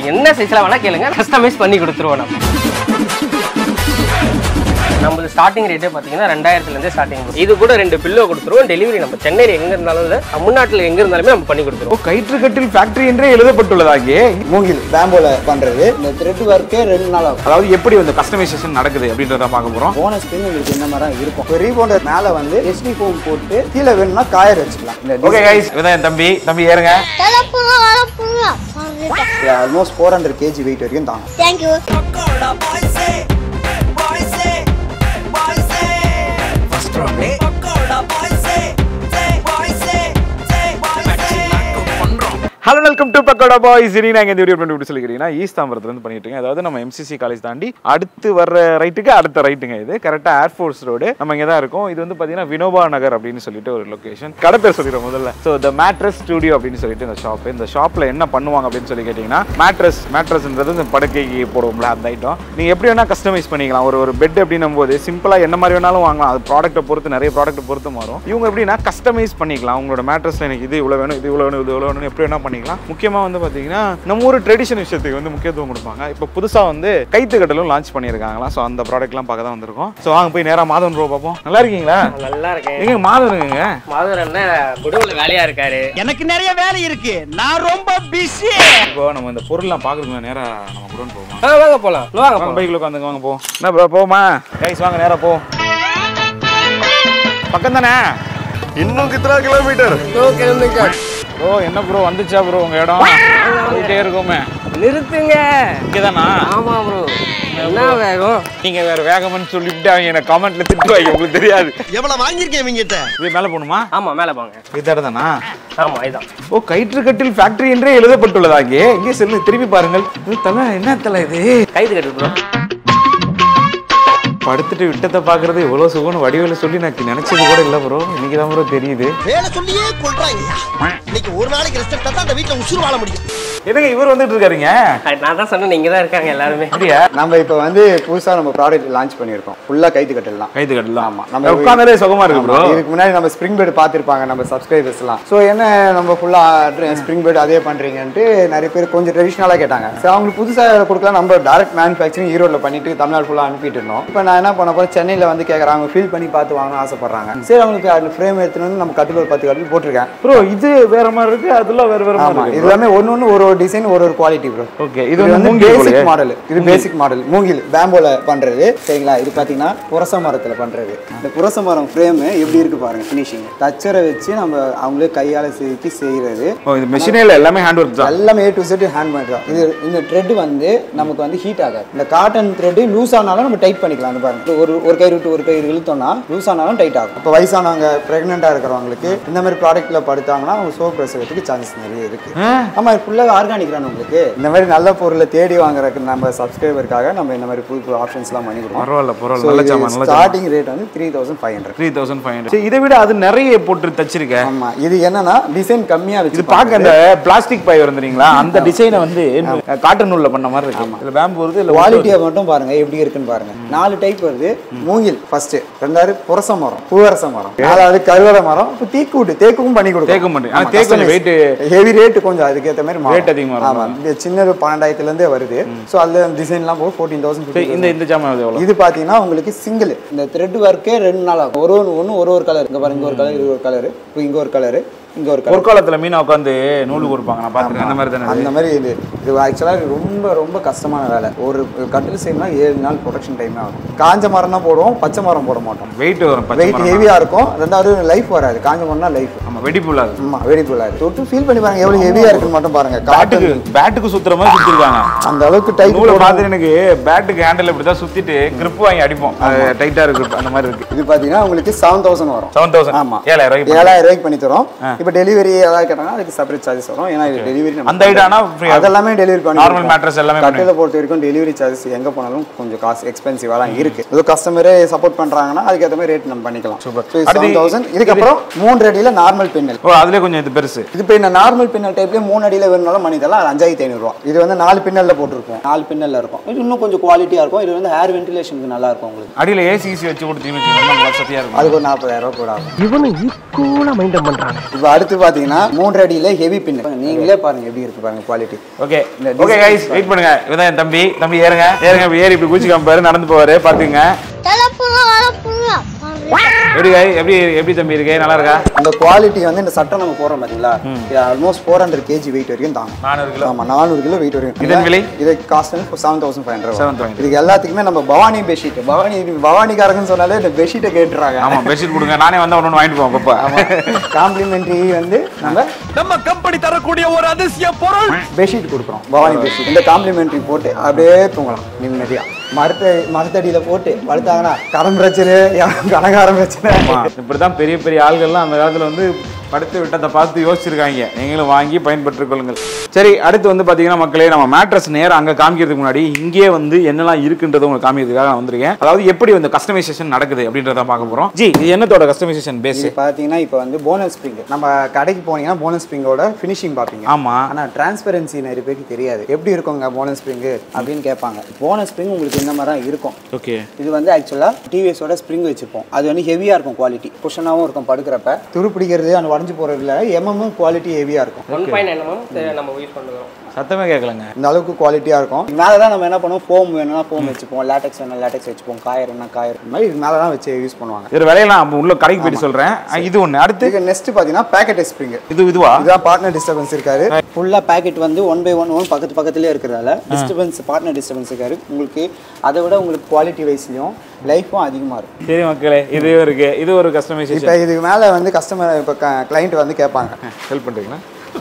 என்ன சைஸ்ல வேணா கேளுங்க கஸ்டமைஸ் பண்ணி கொடுத்துருவோம் நம்ம நம்மளது ஸ்டார்டிங் ரேட்டே பார்த்தீங்கன்னா ரெண்டாயிரத்துலேருந்தே ஸ்டார்டிங் இது கூட ரெண்டு பில்லோ கொடுத்துருவோம் டெலிவரி நம்ம சென்னையில் எங்கே இருந்தாலும் இல்லை தமிழ்நாட்டில் எங்கே இருந்தாலுமே நம்ம பண்ணி கொடுத்துருவோம் ஓ கயிற்று கட்டில் ஃபேக்டரி என்றே எழுதப்பட்டுள்ளதா இங்கே மூங்கில் பேம்போல பண்றது இந்த த்ரெட் ஒர்க்கே ரெண்டு நாள் ஆகும் அதாவது எப்படி வந்து கஸ்டமைசேஷன் நடக்குது அப்படின்றத பார்க்க போறோம் போனஸ் பின் உங்களுக்கு இந்த மாதிரி தான் இருக்கும் இப்போ ரீபவுண்டர் மேல வந்து எஸ்டி ஃபோம் போட்டு கீழே வேணும்னா காயர் வச்சுக்கலாம் இந்த ஓகே கைஸ் இதான் என் தம்பி தம்பி ஏறுங்க almost four hundred KG weight வரைக்கும் தாங்கும் thank you Pakoda boys, boys, boys. First round, Pakoda boys, boys, boys. Hello welcome to Pakoda boys இனி நாங்கள் இந்த வீடியோ பண்ணி எப்படி சொல்லிக்கிறீங்கன்னா ஈஸ்ட் தாம்பரத்துலேருந்து பண்ணிட்டு இருக்கேன் அதாவது நம்ம எம்சிசி காலேஜ் தாண்டி அடுத்து வர்ற ரைட்டுக்கு அடுத்த ரைட்டுங்க இது கரெக்டாக ஏர்ஃபோர்ஸ் ரோடு நம்ம இங்கே தான் இருக்கோம் இது வந்து பார்த்தீங்கன்னா வினோபா நகர் அப்படின்னு சொல்லிட்டு ஒரு லொகேஷன் கடை பேர் சொல்லிடுறோம் முதல்ல ஸோ த மேட்ரஸ் ஸ்டுடியோ அப்படின்னு சொல்லிட்டு இந்த ஷாப் இந்த ஷாப்பில் என்ன பண்ணுவாங்க அப்படின்னு சொல்லி கேட்டிங்கன்னா மேட்ரஸ் மேட்ரஸ்ன்றது இந்த படுக்கைக்கு போடுவோம்ல அந்த ஐட்டம் நீங்கள் எப்படி வேணால் கஸ்டமைஸ் பண்ணிக்கலாம் ஒரு ஒரு பெட் அப்படின்னும் போது சிம்பிளாக என்ன மாதிரி வேணாலும் வாங்கலாம் அது ப்ராடக்ட்டை பொறுத்து நிறைய ப்ராடக்ட்டை பொறுத்து மாறும் இவங்க எப்படின்னா கஸ்டமைஸ் பண்ணிக்கலாம் உங்களோட மேட்ரஸில் எனக்கு இது இவ்வளோ வேணும் இது இவ்வளோ வேணும் இது இவ்வளோ வேணும் எப்படி வேணால் பண்ணிக்கலாம் முக்கியமாக வந்து பார்த்தீங்கன்னா நம்ம ஊர் ட்ரெடிஷன் விஷயத்துக்கு வந்து முக்கியத்துவம் கொடுப்பாங்க இப்போ புதுசாக வந்து கைத்து கட்டலும் லான்ச் பண்ணியிருக்காங்களா ஸோ அந்த ப்ராடக்ட்லாம் பார்க்க தான் வந்திருக்கோம் ஸோ வாங்க போய் நேராக மாதவன் ப்ரோ பார்ப்போம் நல்லா இருக்கீங்களா நல்லா இருக்கேன் எங்க மாதவனுங்க மாதவர் அண்ணன் குடவுல வேலையா இருக்காரு எனக்கு நிறைய வேலை இருக்கு நான் ரொம்ப பிஸி இப்போ நம்ம இந்த பொருள்லாம் பார்க்குறதுக்கு நேராக நம்ம கூட போவோம் ஆ வாங்க போலாம் வாங்க வாங்க போலாம் பைக்கில் உட்காந்துங்க வாங்க போ என்ன ப்ரோ போமா கைஸ் வாங்க நேராக போ பக்கம் தானே இன்னும் கித்தனா கிலோமீட்டர் ப்ரோ என்ன ப்ரோ வந்துச்சா ப்ரோ உங்க இடம் போயிட்டே இருக்கோமே நிறுத்துங்க இங்கே தானா ஆமா ப்ரோ என்ன வேகம் நீங்க வேற வேகம்னு சொல்லிட்டு அவங்க என்ன கமெண்ட்ல திட்டுவாங்க உங்களுக்கு தெரியாது எவ்வளவு வாங்கியிருக்கேன் இவங்கிட்ட இது மேல போகணுமா ஆமா மேல போங்க இது தானா ஆமா இதான் ஓ கயிற்று கட்டில் ஃபேக்டரி என்றே எழுதப்பட்டுள்ளதா இங்கே இங்கே செல்லு திரும்பி பாருங்கள் இது தலை என்ன தலை இது கைது கட்டு ப்ரோ படுத்துட்டு விட்டத்தை பாக்குறது எவ்வளவு சுகம்னு வடிவேல சொல்லி எனக்கு நினைச்சது கூட இல்ல ப்ரோ இன்னைக்கு தான் ப்ரோ தெரியுது வேலை சொல்லியே கொள்றாங்க இன்னைக்கு ஒரு நாளைக்கு ரெஸ்ட் எடுத்தா தான் அந்த வீட்டுல உசுறு வாழ முடியும் என்னங்க இவர் வந்துட்டு இருக்காருங்க நான் தான் சொன்னேன் நீங்க தான் இருக்காங்க எல்லாருமே அப்படியா நம்ம இப்போ வந்து புதுசா நம்ம ப்ராடக்ட் லான்ச் பண்ணியிருக்கோம் ஃபுல்லா கைத்து கட்டல் தான் கைது கட்டலாம் ஆமா நம்ம உட்காந்தாலே சுகமா இருக்கு ப்ரோ ஆமா, இதுக்கு முன்னாடி நம்ம ஸ்ப்ரிங் பெட் பார்த்துருப்பாங்க நம்ம சப்ஸ்கிரைபர்ஸ் எல்லாம் ஸோ என்ன நம்ம ஃபுல்லாக ஸ்ப்ரிங் பெட் அதே பண்றீங்கன்ட்டு நிறைய பேர் கொஞ்சம் ட்ரெடிஷ்னலாக கேட்டாங்க ஸோ அவங்களுக்கு புதுசாக கொடுக்கலாம் நம்ம டேரக்ட் மேனுஃபேக்சரிங் ஈரோட்ல பண்ணிட்டு தமிழ்நாடு ஃபுல்லாக அனுப்பிட்டு இருந்தோம் இப்போ நான் என்ன பண்ண போறேன் சென்னையில் வந்து கேட்குறாங்க ஃபீல் பண்ணி பார்த்து வாங்கணும்னு ஆசைப்படுறாங்க சரி அவங்களுக்கு அந்த ஃப்ரேம் எடுத்துன்னு வந்து நம்ம கட்டில் ஒரு பத்து கட்டில் போட்டிருக்கேன் ப்ரோ இது வேற மாதிரி இருக்கு அதெல்லாம் வேற வேற ஆமா மாதிரி இது எல்லாமே ஒன்று ஒன்று ஒரு ஒரு டிசைன் ஒரு ஒரு குவாலிட்டி ப்ரோ ஓகே இது இது வந்து வந்து மூங்கில் பேசிக் போலயே. மாடல் இது பேசிக் மாடல் மூங்கில் பேம்போல பண்றது சரிங்களா இது பாத்தீங்கன்னா புரச மரத்துல பண்றது இந்த புரச மரம் ஃப்ரேம் எப்படி இருக்கு பாருங்க ஃபினிஷிங் தச்சரை வச்சு நம்ம அவங்களே கையால செதுக்கி செய்யறது ஓ இது மெஷினே இல்ல எல்லாமே ஹேண்ட் ஒர்க் தான் எல்லாமே A to Z hand made தான் இது இந்த த்ரெட் வந்து நமக்கு வந்து ஹீட் ஆகாது இந்த காட்டன் த்ரெட் லூஸ் ஆனாலும் நம்ம டைட் பண்ணிக்கலாம் அந்த பாருங்க ஒரு ஒரு கை விட்டு ஒரு கை இழுத்தோம்னா லூஸ் ஆனாலும் டைட் ஆகும் இப்போ வயசானவங்க பிரெக்னெண்டா இருக்கிறவங்களுக்கு இந்த மாதிரி ப்ராடக்ட்ல படுத்தாங்கன்னா அவங்க சோப் பிரசவத்துக்கு சான்சஸ் நிறைய இருக்கு ஆமா ஃபுல்லாக ஆர்கானிக் தான் உங்களுக்கு இந்த மாதிரி நல்ல பொருளை தேடி வாங்குறதுக்கு நம்ம சப்ஸ்கிரைபருக்காக நம்ம இந்த மாதிரி புது புது ஆப்ஷன்ஸ்லாம் பண்ணி கொடுப்போம் பரவாயில்ல பரவாயில்ல நல்ல சாமான் நல்ல சாமான் ஸ்டார்டிங் ரேட் வந்து three thousand five hundred three thousand five hundred இதை விட அது நிறைய போட்டு தச்சிருக்கேன் ஆமா இது என்னன்னா டிசைன் கம்மியா வச்சு இது பார்க்க அந்த பிளாஸ்டிக் பை வந்துறீங்களா அந்த டிசைனை வந்து காட்டன் நூல்ல பண்ண மாதிரி இருக்கு இதுல பேம்பு வருது இல்ல குவாலிட்டியை மட்டும் பாருங்க எப்படி இருக்குன்னு பாருங்க நாலு டைப் வருது மூங்கில் ஃபர்ஸ்ட் ரெண்டாவது புரச மரம் பூவரச மரம் நாலாவது கருவற மரம் இப்போ தீக்கூட்டு தேக்கும் பண்ணி கொடுக்கும் தேக்கு மட்டும். ஆனா தேக்கு கொஞ்சம் weight- ஹெவி ரேட் கொஞ்சம் அதுக்கேற்ற மாதிரி மாறும். Rate அதிகமா இருக்கும். ஆமா இந்த சின்னது பன்னெண்டாயிரத்துல இருந்தே வருது ஸோ அதுல டிசைன்லாம் போய் ஃபோர்டீன் தௌசண்ட் சரி, இந்த இந்த ஜாமான் எவ்வளவு இது பாத்தீங்கன்னா உங்களுக்கு சிங்கிள் இந்த த்ரெட் ஒர்க்கே ரெண்டு நாள் ஆகும் ஒரு ஒன்று ஒன்று ஒரு ஒரு கலர் இங்க பாருங்க இங்க ஒரு கலர் இது ஒரு கலர் இப்போ இங்க ஒரு கலர் இங்க ஒரு கலர் பொற்காலத்துல மீனா உட்காந்து நூல் கொடுப்பாங்க நான் பாத்துருக்கேன் அந்த மாதிரி தானே அந்த மாதிரி இது இது ஆக்சுவலாக ரொம்ப ரொம்ப கஷ்டமான வேலை ஒரு கட்டில் செய்யணும்னா ஏழு நாள் ப்ரொடக்ஷன் டைமே ஆகும் காஞ்ச மரம் தான் போடுவோம் பச்சை மரம் போட மாட்டோம் வெயிட் வரும் பச்சை வெயிட் மரம். ஹெவியாக இருக்கும் ரெண்டாவது லைஃப் வராது காஞ்ச மரம்னா லைஃப் ஆமா வெடிப்புல அது ஆமா வெடிப்புள்ளாது தொட்டு ஃபீல் பண்ணி பாருங்க எவ்வளவு ஹெவியா இருக்குன்னு மட்டும் பாருங்க பேட்டுக்கு காட்டுக்கு பேட்டுக்கு சுத்துற மாதிரி சுத்திருக்காங்க அந்த அளவுக்கு டைட் நூலை பார்த்து எனக்கு பேட்டுக்கு ஹேண்டில் இப்படி தான் சுத்திட்டு grip வாங்கி அடிப்போம் டைட்டா இருக்கு அந்த மாதிரி இருக்கு இது பாத்தீங்கன்னா உங்களுக்கு செவன் தௌசண்ட் வரும் செவன் தௌசண்ட் ஆமா ஏழாயிரம் ரூபாய்க்கு ஏழாயிரம் ரூபாய்க்கு பண்ணி தரோம் இப்போ டெலிவரி ஏதாவது கேட்டாங்கன்னா அதுக்கு செப்பரேட் சார்ஜஸ் வரும் ஏன்னா இது டெலிவரி அந்த ஐடானா free ஆ? அதெல்லாமே டெலிவரி பண்ணி Normal கொடுப்போம். mattress எல்லாமே கட்டில பொறுத்த வரைக்கும் டெலிவரி சார்ஜஸ் எங்க போனாலும் கொஞ்சம் காசு எக்ஸ்பென்சிவா தான் இருக்கு ஏதோ கஸ்டமரே சப்போர்ட் பண்றாங்கன்னா அதுக்கேற்ற மாதிரி ரேட் நம்ம பண்ணிக்கலாம் Super. செவன் அடுத்து தௌசண்ட் இதுக்கப்புறம் மூன்று அடியில நார்மல் பின்னல் ஓ அதுலயே கொஞ்சம் இது பெருசு இது இப்போ இந்த நார்மல் பின்னல் டைப்லேயே மூணு அடியில் வேணுனாலும் பண்ணி தரலாம் அது அஞ்சாயிரத்தி ஐநூறுரூவா இது வந்து நாலு பின்னல்ல போட்டிருப்போம் நாலு பின்னல்ல இருக்கும் இது இன்னும் கொஞ்சம் குவாலிட்டியாக இருக்கும் இது வந்து ஏர் வென்டிலேஷனுக்கு நல்லா இருக்கும் உங்களுக்கு அடியில ஏசி ஈசி வச்சு கொடுத்தீங்கன்னு வச்சுக்கோங்க, நல்லா வசதியா இருக்கும் அதுக்கு ஒரு நாற்பதாயிரம் ரூபா கூட ஆகும் இவனு ஈக்குவலா மைண்டம் பண்றாங்க இப்போ அடுத்து பாத்தீங்கன்னா மூன்று அடியில ஹெவி பின் நீங்களே பாருங்க எப்படி இருக்கு பாருங்க குவாலிட்டி ஓகே இந்த ஓகே design கைஸ் வெயிட் பண்ணுங்க இவதான் என் தம்பி தம்பி ஏறுங்க ஏறுங்க இப்படி ஏறி இப்படி குச்சி காமிப்பாரு நடந்து போவாரு பாத்துங்க எப்படி guys? எப்படி எப்படி தம்பி இருக்கு நல்லா இருக்கா இந்த குவாலிட்டி வந்து இந்த சட்டை நம்ம போறோம் பாத்தீங்களா இது almost four hundred KG weight வரைக்கும் தாங்க நானூறு கிலோ ஆமா நானூறு கிலோ வெயிட் வரைக்கும் இதன் விலை? இது காஸ்ட் வந்து செவன் தௌசண்ட் ஃபைவ் ஹண்ட்ரட் 7,500. இதுக்கு எல்லாத்துக்குமே நம்ம பவானி பெட்ஷீட் பவானி பவானிக்காரங்கன்னு சொன்னாலே இந்த பெட்ஷீட்டை கேட்டுறாங்க ஆமா பெட்ஷீட் கொடுங்க நானே வந்து ஒன்று வாங்கிட்டு போவேன் பாப்பா காம்ப்ளிமெண்ட்ரி வந்து நம்ம நம்ம கம்பெனி தரக்கூடிய ஒரு அதிசய பொருள் பெட்ஷீட் கொடுக்குறோம் பவானி பெட்ஷீட் இந்த காம்ப்ளிமெண்ட்ரி போட்டு அப்படியே தூங்கலாம் நிம்மதியா மரத்த மரத்தடியில போட்டு படுத்தாங்கன்னா கடன் பிரச்சனை கனகாரம் பிரச்சனை ஆமா இப்படிதான் பெரிய பெரிய ஆள்கள்லாம் அந்த காலத்துல வந்து படுத்து விட்டதை பார்த்து யோசிச்சிருக்காங்க நீங்களும் வாங்கி பயன்பெற்றுக் கொள்ளுங்கள் சரி அடுத்து வந்து பாத்தீங்கன்னா மக்களே நம்ம மேட்ரஸ் நேரம் அங்க காமிக்கிறதுக்கு முன்னாடி இங்கே வந்து என்னெல்லாம் இருக்குன்றதை உங்களுக்கு காமிக்கிறதுக்காக நான் வந்திருக்கேன் அதாவது எப்படி வந்து கஸ்டமைசேஷன் நடக்குது அப்படின்றத பார்க்க போறோம் ஜி இது என்னத்தோட கஸ்டமைசேஷன் பேஸ் இது பார்த்தீங்கன்னா இப்போ வந்து போனஸ் ஸ்ப்ரிங் நம்ம கடைக்கு போனீங்கன்னா போனஸ் ஸ்ப்ரிங்கோட ஃபினிஷிங் பார்ப்பீங்க ஆமா ஆனால் டிரான்ஸ்பரன்சி நிறைய பேருக்கு தெரியாது எப்படி இருக்குங்க போனஸ் ஸ்ப்ரிங் அப்படின்னு கேட்பாங்க போனஸ் ஸ்ப்ரிங் உங்களுக்கு இந்த மாதிரி தான் இருக்கும் ஓகே இது வந்து ஆக்சுவலாக டிவிஎஸோட ஸ்ப்ரிங் வச்சுருப்போம் அது வந்து ஹெவியாக இருக்கும் குவாலிட்டி குஷனாகவும் இருக்கும் படுக்கிறப்ப துரு பிடிக்கிறது அந்த உடஞ்சி போகிறதுல எம்எம்மும் குவாலிட்டி ஹெவியாக இருக்கும் ஒன் பாயிண்ட் என்ன நம்ம யூஸ் பண்ணுறோம் சத்தமே கேட்கலங்க இந்த அளவுக்கு குவாலிட்டியாக இருக்கும் மேலே தான் நம்ம என்ன பண்ணுவோம் ஃபோம் வேணும்னா ஃபோம் வச்சுப்போம் லேட்டக்ஸ் வேணும் லேட்டக்ஸ் வச்சுப்போம் காயர் வேணா காயர் இந்த மாதிரி இது மேலே தான் வச்சு யூஸ் பண்ணுவாங்க இது விலையெல்லாம் அப்ப உள்ள கடைக்கு போயிட்டு சொல்றேன் அஹ் இது ஒண்ணு அடுத்து இதுக்கு நெக்ஸ்ட் பார்த்தீங்கன்னா பேக்கெட் ஸ்ப்ரிங் இது இதுவா இதுதான் பார்ட்னர் டிஸ்டர்பன்ஸ் இருக்காரு ஃபுல்லாக பேக்கெட் வந்து ஒன் பை ஒன் ஒன் பக்கத்து பக்கத்துலேயே இருக்கிறதால டிஸ்டர்பன்ஸ் பார்ட்னர் டிஸ்டர்பன்ஸ் இருக்காரு உங்களுக்கு அதை விட உங்களுக்கு குவாலிட்டி வைஸ்லையும் லைஃப்பும் அதிகமாக இருக்கும் சரி மக்களே இது இருக்கு இது ஒரு கஸ்டமைசேஷன் இப்போ இதுக்கு மேலே வந்து கஸ்டமர் இப்போ கிளைண்ட் வந்து கேட்பாங்க ஹெல்ப் பண்றீங்களா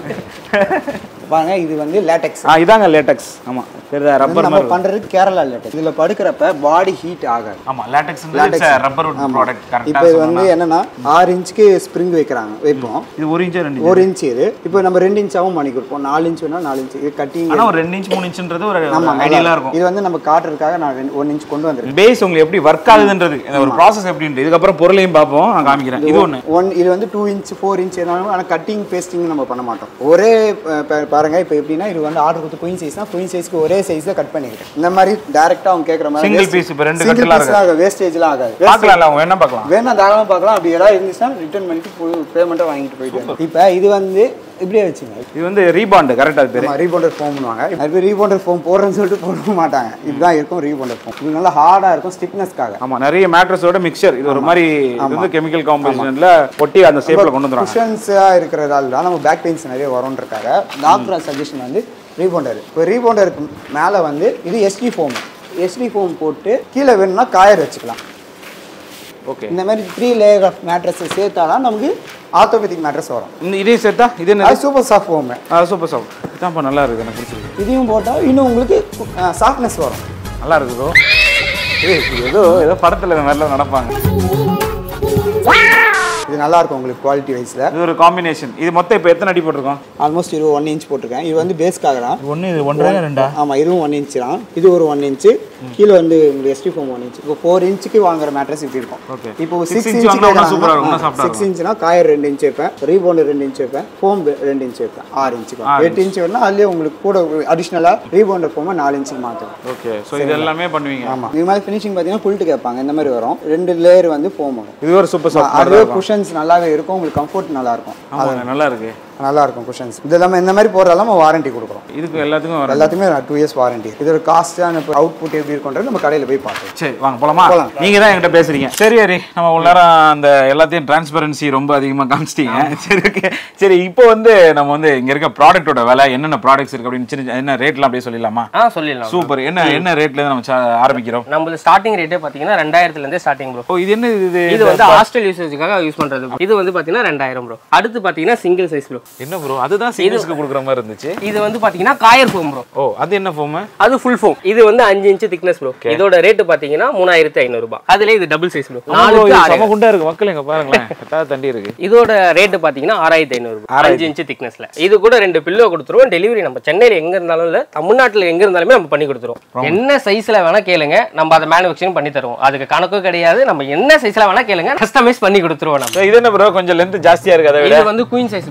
பாருங்க இது வந்து லேட்டெக்ஸ் ஆ இதாங்க லேட்டக்ஸ் ஆமா தெரியுதா ரப்பர் நம்ம மாதிரி பண்றது கேரளா லேட்டெக்ஸ் இதுல படுக்கிறப்ப பாடி ஹீட் ஆகாது ஆமா லேட்டக்ஸ் Latex. ரப்பர் ஆமா. ப்ராடக்ட் இப்போ கரெக்டா இது வந்து என்னன்னா ஆறு இன்ச்சுக்கு ஸ்ப்ரிங் வைக்கிறாங்க வைப்போம் இது ஒரு இன்ச் ரெண்டு ஒரு இன்ச் இது இப்போ நம்ம ரெண்டு இன்ச்சாவும் பண்ணி கொடுப்போம் நாலு இன்ச் வேணா நாலு இன்ச் இது கட்டிங் ஆனா ஒரு ரெண்டு இன்ச் மூணு இன்ச்ன்றது ஒரு ஆமா நல்லா ஐடியலா இருக்கும். இருக்கும் இது வந்து நம்ம காட்டுறதுக்காக நான் ரெண்டு ஒன் இன்ச் கொண்டு வந்திருக்கேன் பேஸ் உங்களுக்கு எப்படி ஒர்க் ஆகுதுன்றது இந்த ஒரு ப்ராசஸ் எப்படின்ட்டு இதுக்கப்புறம் பொருளையும் பார்ப்போம் நான் காமிக்கிறேன் இது ஒண்ணு ஒன் இது வந்து டூ இன்ச் ஃபோர் இன்ச் எதுனாலும் ஆனால் கட்டிங் பேஸ்டிங் நம்ம பண்ண மாட்டோம் ஒரே அஹ், பா- பாருங்க இப்போ எப்படின்னா இது வந்து ஆர்டர் கொடுத்து குயின் சைஸ் தான் குயின் சைஸ்க்கு ஒரே சைஸ்ல கட் பண்ணிக்கிறேன் இந்த மாதிரி டேரக்டா அவங்க கேட்குற மாதிரி Single piece இப்ப ரெண்டு சிங்கிள் கட்டெல்லாம் பீஸ்லாம் ஆகாது வேஸ்டேஜ்லாம் ஆகாது பார்க்கலாம்ல அவங்க என்ன பார்க்கலாம் வேணா தாராளமாக பார்க்கலாம் அப்படி ஏதாவது இருந்துச்சுன்னா ரிட்டர்ன் பண்ணிட்டு ஃபுல் பேமெண்ட்டை வாங்கிட்டு போயிட்டு இப்போ இது வந்து இப்படியே வச்சுங்க இது வந்து ரீபாண்ட் கரெக்டா அது பேரு ஆமா ரீபவுண்டர் ஃபோம் பண்ணுவாங்க அது ரீபவுண்டர் ஃபோம் போடுறேன்னு சொல்லிட்டு போட மாட்டாங்க இப்படிதான் இருக்கும் ரீபவுண்டர் ஃபோம் இது நல்லா ஹார்டாக இருக்கும் ஸ்டிப்னஸ்க்காக ஆமா நிறைய மேட்ரஸோட மிக்சர் இது ஒரு மாதிரி இது வந்து கெமிக்கல் காம்பினேஷன்ல ஒட்டி அந்த ஷேப்ல கொண்டு வந்துறாங்க குஷன்ஸாக இருக்கிறதால தான் நம்ம பேக் பெயின்ஸ் நிறைய வரும்ன்றக்காக டாக்டர் சஜஷன் வந்து ரீபவுண்டர் இப்போ ரீபவுண்டருக்கு மேலே வந்து இது எஸ்டி ஃபோம் எஸ்டி ஃபோம் போட்டு கீழே வேணும்னா காயர் வச்சுக்கலாம் ஓகே இந்த மாதிரி த்ரீ லேயர் ஆஃப் மேட்ரஸ் சேர்த்தாதான் நமக்கு ஆர்த்தோபெதிக் மேட்ரஸ் வரும் இந்த இதையும் சேர்த்தா இது என்ன அது super soft foam super soft இதான்ப்பா நல்லா இருக்கு எனக்கு பிடிச்சிருக்கு இதையும் போட்டால் இன்னும் உங்களுக்கு சாஃப்ட்னஸ் வரும் நல்லா இருக்குதோ ஏய் இது ஏதோ ஏதோ படத்துல இந்த மாதிரிலாம் நடப்பாங்க இது நல்லா இருக்கும் உங்களுக்கு குவாலிட்டி வைஸில் இது ஒரு காம்பினேஷன் இது மொத்தம் இப்போ எத்தனை அடி போட்டிருக்கோம் ஆல்மோஸ்ட் இது ஒன் இன்ச் போட்டிருக்கேன் இது வந்து பேஸ்க்காக தான் ஒன்று இது ஒன்றரை ரெண்டா ஆமாம் இதுவும் ஒன் இன்ச் தான் இது ஒரு ஒன் இன்ச்சு கீழே வந்து உங்களுக்கு எஸ்டி ஃபோம் ஒன் இன்ச் இப்போ ஃபோர் இன்ச்சுக்கு வாங்குற மேட்ரஸ் இப்படி இருக்கும் Okay. இப்போ Six சிக்ஸ் inch இன்ச் வாங்கினா இன்னும் super ஆ இருக்கும், இன்னும் soft ஆ சிக்ஸ் இன்ச்னா காயர் ரெண்டு இன்ச் வைப்பேன் ரீபவுண்டர் ரெண்டு இன்ச் வைப்பேன் ஃபோம் ரெண்டு இன்ச் வைப்பேன் ஆறு இன்ச்சுக்கு ஆறு எட்டு இன்ச் வேணா அதுலேயே உங்களுக்கு கூட அடிஷ்னலாக ரீபவுண்டர் ஃபோமை நாலு இன்ச்சுக்கு மாற்றுவோம் ஓகே ஸோ இது எல்லாமே பண்ணுவீங்க ஆமாம் இது மாதிரி ஃபினிஷிங் பார்த்தீங்கன்னா புல்ட்டு கேட்பாங்க இந்த மாதிரி வரும் ரெண்டு லேயர் வந்து ஃபோம் வரும் இது ஒரு சூப்பர் சாஃப்ட் அதுவே குஷன்ஸ் நல்லாவே இருக்கும் உங்களுக்கு கம்ஃபர்ட் நல்லா இருக்கும் ஆமாங்க நல்லா இருக்கு நல்லா இருக்கும் குஷன்ஸ் இது இல்லாமல் இந்த மாதிரி போடுறதால நம்ம வாரண்டி கொடுக்குறோம் இதுக்கு எல்லாத்துக்கும் வர எல்லாத்துக்குமே டூ இயர்ஸ் வாரண்டி இதோட காஸ்ட்டான அவுட்புட் எப்படி இருக்குன்றது நம்ம கடையில் போய் பார்க்கலாம் சரி வாங்க போலாமா போலாம். நீங்க தான் என்கிட்ட பேசுறீங்க சரி ஹரி நம்ம உள்ள நேரம் அந்த எல்லாத்தையும் டிரான்ஸ்பரன்சி ரொம்ப அதிகமா காமிச்சிட்டீங்க சரி ஓகே சரி இப்போ வந்து நம்ம வந்து இங்க இருக்க ப்ராடக்ட்டோட விலை என்னென்ன ப்ராடக்ட்ஸ் இருக்கு அப்படின்னு சின்ன என்ன ரேட்லாம் அப்படியே சொல்லிடலாமா ஆ சொல்லிடலாம் சூப்பர் என்ன என்ன ரேட்ல இருந்து நம்ம சா- ஆரம்பிக்கிறோம் நம்மளது ஸ்டார்டிங் ரேட்டே பார்த்தீங்கன்னா ரெண்டாயிரத்துல இருந்தே ஸ்டார்டிங் ப்ரோ ஓ இது என்ன இது இது வந்து ஹாஸ்டல் யூசேஜுக்காக யூஸ் பண்றது bro. இது வந்து பாத்தீங்கன்னா ரெண்டாயிரம் ப்ரோ அடுத்து பாத்தீங்கன்னா சிங்கிள் சைஸ் ப்ரோ என்ன ப்ரோ அதுதான் சீரியஸ்க்கு கொடுக்குற மாதிரி இருந்துச்சு இது வந்து பாத்தீங்கன்னா காயர் ஃபோம் ப்ரோ ஓ அது என்ன ஃபோம் அது ஃபுல் ஃபோம் இது வந்து அஞ்சு இன்ச் திக்னஸ் ப்ரோ இதோட ரேட் பாத்தீங்கன்னா மூணாயிரத்தி ஐநூறு ரூபாய் அதுல இது டபுள் சைஸ் ப்ரோ நாலுக்கு சம ஆறு குண்டா இருக்கு மக்கள் எங்க பாருங்களேன் கட்டாத தண்டி இருக்கு இதோட ரேட் பாத்தீங்கன்னா ஆறாயிரத்தி ஐநூறு அஞ்சு இன்ச் திக்னஸ்ல இது கூட ரெண்டு பில்லோ கொடுத்துருவோம் டெலிவரி நம்ம சென்னையில எங்க இருந்தாலும் இல்ல தமிழ்நாட்டுல எங்க இருந்தாலுமே நம்ம பண்ணி கொடுத்துருவோம் என்ன சைஸ்ல வேணா கேளுங்க நம்ம அதை மேனுஃபேக்சரிங் பண்ணி தருவோம் அதுக்கு கணக்கும் கிடையாது நம்ம என்ன சைஸ்ல வேணா கேளுங்க கஸ்டமைஸ் பண்ணி கொடுத்துருவோம் நம்ம இது என்ன ப்ரோ கொஞ்சம் லென்த் ஜாஸ்தியா இருக்கு அதை விட இது வந்து queen size bro Queen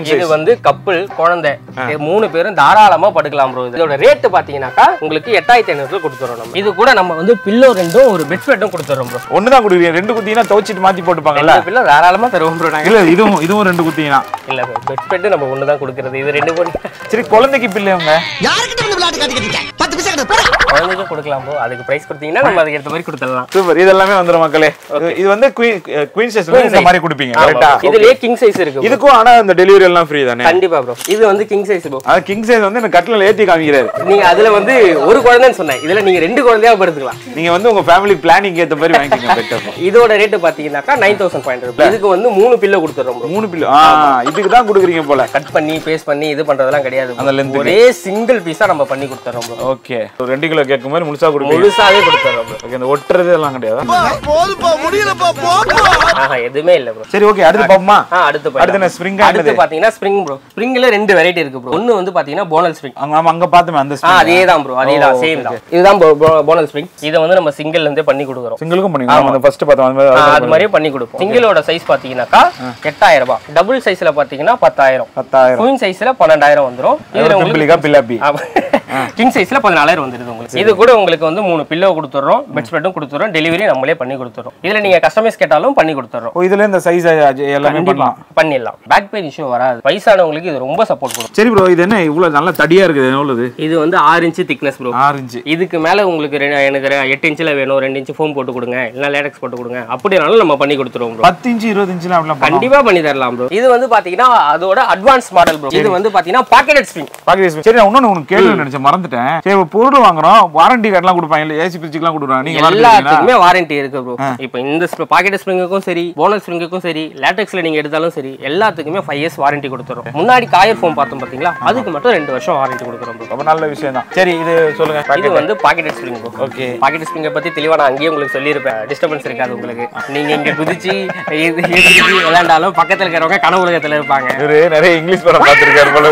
size. இது வந்து கப்பல் குழந்தை இது மூணு பேரும் தாராளமா படுக்கலாம் ப்ரோ இதோட ரேட் பாத்தீங்கன்னாக்கா உங்களுக்கு எட்டாயிரத்தி ஐநூறு கொடுத்துறோம் நம்ம இது கூட நம்ம வந்து பில்லோ ரெண்டும் ஒரு பெட் பெட்டும் கொடுத்துறோம் ப்ரோ ஒண்ணுதான் கொடுக்குறீங்க ரெண்டு குத்தினா துவச்சிட்டு மாத்தி போட்டுப்பாங்கல்ல ரெண்டு பில்லோ தாராளமா தருவோம் ப்ரோ நாங்க இல்ல இதுவும் இதுவும் ரெண்டு குத்தினா இல்ல ப்ரோ பெட் பெட் நம்ம ஒன்று தான் கொடுக்குறது இது ரெண்டு பண்ணி சரி குழந்தைக்கு பிள்ளைங்க யாருக்கிட்ட வந்து விளையாட்டு காட்டிக்கிட்டு இருக்க பத்து பைசா கிட்ட போடா குழந்தைக்கும் கொடுக்கலாம் ப்ரோ அதுக்கு பிரைஸ் கொடுத்தீங்கன்னா நம்ம அதுக்கு ஏற்ற மாதிரி கொடுத்துடலாம் சூப்பர் இதெல்லாமே வந்துரும் மக்களே இது- இது வந்து குயின் சைஸ்ல இந்த மாதிரி கொடுப்பீங்க ஆமா கரெக்டா bro. இதுலயே கிங் சைஸ் இருக்கு bro. இதுக்கும் ஆனா இந்த டெலிவரி எல்லாம் ஃப்ரீ தானே கண்டிப்பா ப்ரோ இது வந்து கிங் சைஸ் ப்ரோ அது கிங் சைஸ் வந்து எனக்கு கட்டில ஏத்தி காமிக்கிறாரு நீங்க அதுல வந்து ஒரு குழந்தைன்னு சொன்னேன் இதுல நீங்க ரெண்டு குழந்தையா படுத்துக்கலாம் நீங்க வந்து உங்க ஃபேமிலி பிளானிங் ஏத்த மாதிரி வாங்கிக்கோங்க பெட்டர் இதோட ரேட் பாத்தீங்கன்னாக்கா நைன் தௌசண்ட் ஃபைவ் ஹண்ட்ரட் இதுக்கு வந்து மூணு பில்லோ கொடுத்துறோம் bro. மூணு பில்லு ஆ இதுக்கு தான் கொடுக்குறீங்க போல கட் பண்ணி பேஸ்ட் பண்ணி இது பண்றதெல்லாம் கிடையாது bro. அந்த length க்கு. ஒரே சிங்கிள் பீஸா நம்ம பண்ணி கொடுத்துறோம் bro. ஓகே ரெண்டு கிலோ கேட்கும் மாதிரி முழுசா கொடுப்பீங்க முழுசாவே கொடுத்துறோம் bro. ஓகே இந்த ஒட்டுறது எல்லாம் கிடையாது போதுப்பா முடியலப்பா போப்பா ஆஹா எதுவுமே இல்ல ப்ரோ சரி ஓகே அடுத்து பாப்போமா ஆ அடுத்து அடுத்து போயிடலாம். என்ன ஸ்ப்ரிங் அடுத்து பாத்தீங்கன்னா ஸ்ப்ரிங் ப்ரோ ஸ்ப்ரிங்ல ரெண்டு வெரைட்டி இருக்கு ப்ரோ ஒன்னு வந்து பாத்தீங்கன்னா போனல் ஸ்ப்ரிங் அங்க ஆமா அங்க பாத்துமே அந்த ஆ ஸ்ப்ரிங் அதே தான் ப்ரோ அதே தான் சேம் தான் இதுதான் போனல் ஸ்ப்ரிங் இதை வந்து நம்ம சிங்கிள்ல இருந்தே பண்ணி கொடுக்குறோம் சிங்கிளுக்கும் பண்ணீங்க அந்த ஃபர்ஸ்ட் பார்த்தோம் அந்த ஆ, மாதிரி அது மாதிரியே பண்ணி கொடுப்போம் சிங்கிளோட சைஸ் பாத்தீங்கன்னாக்கா எட்டாயிரம் ரூபாய் டபுள் சைஸ்ல பாத்தீங்கன்னா பத்தாயிரம் பத்தாயிரம் குயின் சைஸ்ல பன்னெண்டாயிரம் வந்துரும் இதுல உங்களுக்கு பிள்ளைக்கா பில்லாப்பி கிங் சைஸ்ல பதினாலாயிரம் வந்துருது உங்களுக்கு இது கூட உங்களுக்கு வந்து மூணு பில்லோ கொடுத்துறோம் பெட் ஸ்ப்ரெட்டும் கொடுத்துறோம் டெலிவரி நம்மளே பண்ணி கொடுத்துறோம் இதுல நீங்க கஸ்டமைஸ் கேட்டாலும் பண்ணி கொடுத்துறோம் ஓ இதுல இந்த சைஸ் எல்லாமே பண்ணலாம் பண்ணிடலாம் பேக் பெயின் இஷ்யூ வராது வயசானவங்களுக்கு இது ரொம்ப சப்போர்ட் கொடுக்கும் சரி ப்ரோ இது என்ன இவ்வளவு நல்லா தடியா இருக்குது எவ்வளவு இது வந்து ஆறு இன்ச்சு திக்னஸ் ப்ரோ ஆறு இன்ச்சு இதுக்கு மேல உங்களுக்கு ரெ- எனக்கு ரெ- எட்டு இன்ச்சில் வேணும் ரெண்டு இன்ச்சு ஃபோம் போட்டு கொடுங்க இல்லைனா லேடக்ஸ் போட்டு கொடுங்க அப்படினாலும் நம்ம பண்ணி கொடுத்துருவோம் ப்ரோ பத்து இன்ச்சு இருபது இன்ச்சுலாம் அப்படிலாம் பண்ணலாம் கண்டிப்பா பண்ணி தரலாம் ப்ரோ இது வந்து பாத்தீங்கன்னா அதோட அட்வான்ஸ் மாடல் ப்ரோ இது வந்து பாத்தீங்கன்னா பாக்கெட் ஸ்ப்ரிங் பாக்கெட் சரி நான் இன்னொன்னு உனக்கு கேள்வி நினைச்சேன் மறந்துட்டேன் சரி இப்போ பொருள் வாங்குறோம் வாரண்டி கார்டுலாம் கொடுப்பாங்க இல்ல ஏசி ஃப்ரிட்ஜுக்குலாம் கொடுக்குறாங்க நீங்க warranty கொடுப்பீங்களா? எல்லாத்துக்குமே வாரண்டி இருக்கு ப்ரோ இப்போ இந்த பாக்கெட் ஸ்ப்ரிங்குக்கும் சரி போனல் ஸ்ப்ரிங்குக்கும் சரி லேட்டெக்ஸ்ல நீங்க எடுத்தாலும் சரி எல்லாத்துக்குமே ஃபைவ் இயர்ஸ் வாரண்டி கொடுத்துறோம் முன்னாடி காயர் ஃபோம் பார்த்தோம் பாத்தீங்களா அதுக்கு மட்டும் ரெண்டு வருஷம் வாரண்டி கொடுக்குறோம் ப்ரோ ரொம்ப நல்ல விஷயம் தான் சரி இது சொல்லுங்க இது packet. வந்து pocket spring bro okay pocket ஸ்ப்ரிங்கை பத்தி தெளிவா நான் அங்கேயே உங்களுக்கு சொல்லியிருப்பேன் டிஸ்டர்பன்ஸ் இருக்காது உங்களுக்கு நீங்க இங்க குதிச்சு இது எதிர்த்து விளையாண்டாலும் பக்கத்துல இருக்கிறவங்க கனவு உலகத்துல இருப்பாங்க இவரு நிறைய இங்கிலீஷ் படம் பார்த்திருக்காரு போல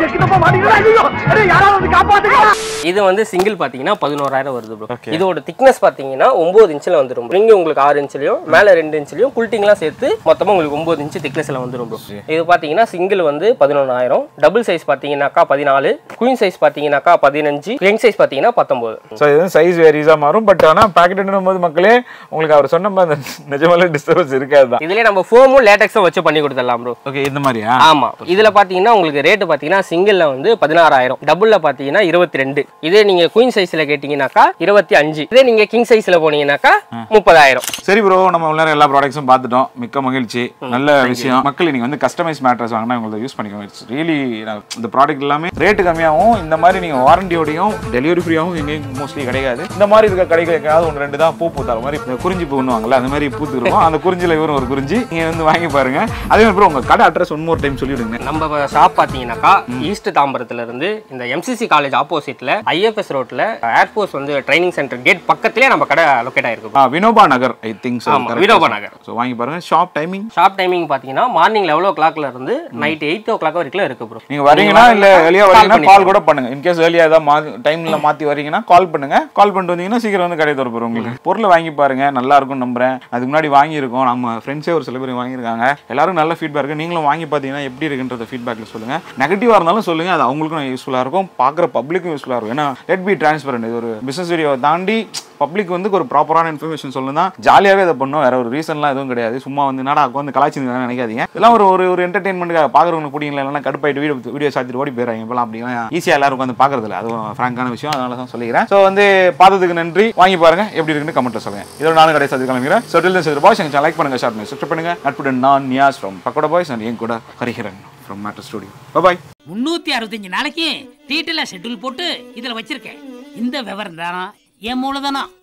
இது வந்து சிங்கிள் பாத்தீங்கன்னா பதினோராயிரம் வருது ப்ரோ இதோட திக்னஸ் பாத்தீங்கன்னா ஒன்பது இன்ச்சில் வந்துடும் ப்ரோ இங்க உங்களுக்கு ஆறு இன்ச்லயும் மேல ரெண்டு இன்ச்லயும் குல்ட்டிங்லாம் சேர்த்து மொத்தமா உங்களுக்கு ஒன்பது இன்ச் திக்னஸ்ல வந்துடும் ப்ரோ இது பாத்தீங்கன்னா சிங்கிள் வந்து பதினொன்றாயிரம் டபுள் சைஸ் பாத்தீங்கன்னாக்கா பதினாலு குயின் சைஸ் பாத்தீங்கன்னாக்கா பதினஞ்சு யங் சைஸ் பாத்தீங்கன்னா பத்தொன்பது ஸோ இது சைஸ் வேரிஸாக மாறும் பட் ஆனால் பேக்கெட் போது மக்களே உங்களுக்கு அவர் சொன்ன மாதிரி அந்த நிஜமாலே டிஸ்டர்பன்ஸ் இருக்காது தான் இதுலயே நம்ம ஃபோமும் லேட்டக்ஸும் வச்சு பண்ணி கொடுத்துடலாம் ப்ரோ ஓகே இந்த மாதிரியா ஆமா இதுல பாத்தீங்கன்னா உங்களுக்கு ரேட் பாத்தீங்கன்னா சிங்கிள்ல வந்து பதினாறாயிரம் டபுள்ல பாத்தீங்கன்னா இருபத்தி ரெண்டு இதே நீங்க குயின் சைஸ்ல கேட்டீங்கன்னாக்கா இருபத்தி அஞ்சு இதே நீங்க கிங் சைஸ்ல போனீங்கன்னாக்கா முப்பதாயிரம் சரி ப்ரோ நம்ம உள்ள எல்லா ப்ராடக்ட்ஸும் பார்த்துட்டோம் மிக்க மகிழ்ச்சி நல்ல விஷயம் மக்கள் நீங்க வந்து கஸ்டமைஸ் மேட்ரஸ் வாங்கினா உங்களுக்கு யூஸ் பண்ணிக்கோங்க இட்ஸ் ரியலி இந்த ப்ராடக்ட் எல்லாமே ரேட்டு கம்மியாகவும் இந்த மாதிரி நீங்க வாரண்டியோடையும் டெலிவரி ஃப்ரீயாகவும் எங்கேயும் மோஸ்ட்லி கிடைக்காது இந்த மாதிரி இருக்க கடைகள் எங்கேயாவது ஒன்று ரெண்டு தான் பூ பூத்தார மாதிரி இந்த குறிஞ்சி பூ பண்ணுவாங்கல்ல அந்த மாதிரி பூத்துருக்கும் அந்த குறிஞ்சில இவரும் ஒரு குறிஞ்சி நீங்க வந்து வாங்கி பாருங்க அதே மாதிரி ப்ரோ உங்க கடை அட்ரஸ் ஒன் மோர் டைம் சொல்லிவிடுங்க நம்ம ஷாப் பாத்தீங்கன்னாக்கா ஈஸ்ட் தாம்பரத்துல இருந்து இந்த எம்சிசி காலேஜ் ஆப்போசிட்ல ஐஎஃப்எஸ் ரோட்ல ஏர்போர்ட் வந்து ட்ரைனிங் சென்டர் கேட் பக்கத்துலயே நம்ம கடை லொக்கேட் ஆயிருக்கு ஆ, வினோபா நகர் ஐ திங்க் ஆமா, வினோபா நகர். ஸோ வாங்கி பாருங்க ஷாப் டைமிங் ஷாப் டைமிங் பாத்தீங்கன்னா மார்னிங் லெவல் ஓ கிளாக்ல இருந்து நைட் எயிட் ஓ கிளாக் வரைக்கும் இருக்கு ப்ரோ நீங்க வரீங்கன்னா இல்ல வெளியே வரீங்கன்னா கால் கூட பண்ணுங்க இன்கேஸ் வெளியே ஏதாவது மா டைம்ல மாத்தி வரீங்கன்னா கால் பண்ணுங்க கால் பண்ணிட்டு வந்தீங்கன்னா சீக்கிரம் வந்து கடை திறப்போம் உங்களுக்கு பொருளை வாங்கி பாருங்க நல்லா இருக்கும் நம்புறேன் அதுக்கு முன்னாடி வாங்கியிருக்கோம் நம்ம ஃப்ரெண்ட்ஸே ஒரு சில பேர் வாங்கியிருக்காங்க எல்லாரும் நல்ல ஃபீட்பேக் நீங்களும் வாங்கி பார்த்தீங்கன்னா எப்படி இருக்குன்றத ஃபீட்பேக்ல சொல்லுங்க நெகட்டிவா இருந்தாலும் சொல்லுங்க அது அவங்களுக்கும் யூஸ்ஃபுல்லா இருக்கும் பார்க்குற பப்ளிக்கும் யூஸ்ஃபுல்லா இருக்கும் ஏன்னா லெட் பி டிரான்ஸ்பரண்ட் இது ஒரு பிசினஸ் வீடியோ தாண்டி பப்ளிக் வந்து ஒரு ப்ராப்பரான இன்ஃபர்மேஷன் சொல்லணும் தான் ஜாலியாகவே இதை பண்ணோம் வேற ஒரு ரீசன்லாம் எதுவும் கிடையாது சும்மா வந்து என்னடா உட்காந்து கலாச்சிருந்தாங்க நினைக்காதீங்க இதெல்லாம் ஒரு ஒரு ஒரு என்டர்டைன்மெண்ட்டுக்காக பார்க்குறவங்களுக்கு பிடிக்கல இல்லைனா கடுப்பாயிட்டு வீடியோ வீடியோ சாத்திட்டு ஓடி போயிடுறாங்க இப்போலாம் அப்படிலாம் ஈஸியாக எல்லாரும் உட்காந்து பார்க்கறது இல்லை அதுவும் ஃப்ராங்கான விஷயம் அதனால தான் சொல்லிக்கிறேன் ஸோ வந்து பார்த்ததுக்கு நன்றி வாங்கி பாருங்க எப்படி இருக்குன்னு கமெண்ட்ல சொல்லுங்க இதோட நானும் கடை சாத்தி கிளம்புகிறேன் ஸோ டில் சார் பாய்ஸ் எங்கள் லைக் பண்ணுங்க ஷார்ட் சப்ஸ்கிரைப் பண்ணுங்க நட்புடன் நான் Niyas from Pakoda boys and என் கூட Hariharan from matter studio bye முன்னூத்தி அறுபத்தஞ்சு நாளைக்கு டீட்டெயிலாக ஷெட்யூல் போட்டு இதுல வச்சிருக்கேன் இந்த விவரம் தானா என் மூலதனம்